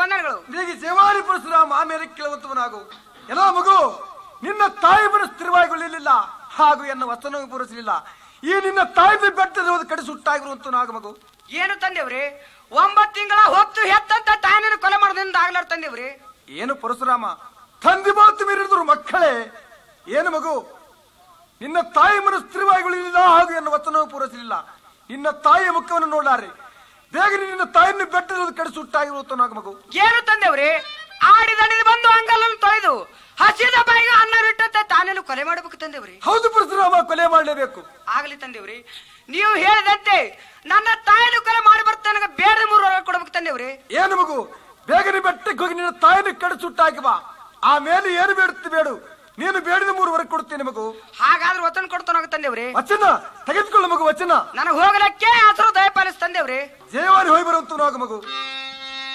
ವಂದನೆಗಳು ನಿನಗೆ ಸೇವಾರಿ ಪರಶುರಾಮ ಆಮೇಲೆ ಕೇಳುವಂತವನಾಗು ಎಲ್ಲ ಮಗು ನಿನ್ನ ತಾಯಿ ಮನಸ್ಸು ಸ್ಥಿರವಾಗಿರಲಿಲ್ಲ ಹಾಗೂ ಎನ್ನ ವಚನವು ಪೂರೈಸಲಿಲ್ಲ ಈ ನಿನ್ನ ತಾಯಿ ಬೆಟ್ಟದ ಕಡೆ ಸುಟ್ಟಾಗಿರುವಂತವನಾಗು ಮಗು ಏನು ತಂದೇವ್ರಿ ಒಂಬತ್ ತಿಂಗಳ ಹೊತ್ತು ಹೆತ್ತಂತ ತಾಯಿನ ಕೊಲೆ ಮಾಡೋದ್ರಿಂದ ಆಗ್ಲಾರ ತಂದೇವ್ರಿ ಏನು ಪರಶುರಾಮ ತಂದೆ ಮಾತು ಮೀರಿದ್ರು ಮಕ್ಕಳೇ ಏನು ಮಗು ನಿನ್ನ ತಾಯಿ ಮನಸ್ಸು ಸ್ಥಿರವಾಗಿರಲಿಲ್ಲ ಹಾಗೂ ಎನ್ನ ವಚನವು ಪೂರೈಸಲಿಲ್ಲ ನಿನ್ನ ತಾಯಿಯ ಮುಖವನ್ನು ನೋಡಾರೆ ಬೇಗನೆ ನಿನ್ನ ತಾಯಿಯನ್ನು ಬೆಟ್ಟದ ಕಡೆ ಸುಟ್ಟಾಗಿರುವಂತವನಾಗು ಮಗು ಏನು ತಂದೇವ್ರಿ ಆಡಿದಣಿದು ಬಂದು ಅಂಗಲನ್ನು ತೊಳೆದು ಹಸಿದ ಬಾಯಿಗೆ ಅನ್ನ ಬಿಟ್ಟಂತೆ ತಾನೇನು ಕೊಲೆ ಮಾಡಬೇಕು ತಂದೇವ್ರಿ ಹೌದು ಪರಶುರಾಮ ಕೊಲೆ ಮಾಡಲೇಬೇಕು ಆಗ್ಲಿ ತಂದೇವ್ರಿ ನೀವು ಹೇಳಿದಂತೆ ನನ್ನ ತಾಯಿನ ಕೊಲೆ ಮಾಡಿ ಬರ್ತಾನ ಬೇರೆ ಮೂರು ವರ ಕೊಡ್ಬೇಕು ತಂದೇವ್ರಿ ಏನು ಮಗು ಬೇಗನೆ ಬೆಟ್ಟಕ್ಕೆ ಹೋಗಿ ನಿನ್ನ ತಾಯಿನ ಕಡೆ ಸುಟ್ಟಾಕಿ ಬಾ ಆಮೇಲೆ ಏನು ಬೇಡುತ್ತೆ ಬೇಡು ನೀನು ಬೇಡಿದ ಮೂರುವರೆಗೆ ಕೊಡ್ತೇನೆ ಮಗು ಹಾಗಾದ್ರೆ ವಚನ ಕೊಡ್ತಾನ ತಂದೇವ್ರಿ ವಚನ ತೆಗೆದುಕೊಳ್ಳು ಮಗು ವಚನ ನನಗೆ ಹೋಗಲಕ್ಕೆ ಹಸಿರು ದಯಪಾಲಿಸ್ ತಂದೇವ್ರಿ ಜಯವಾರಿ ಹೋಗಿ ಬರುವಂತ ಮಗು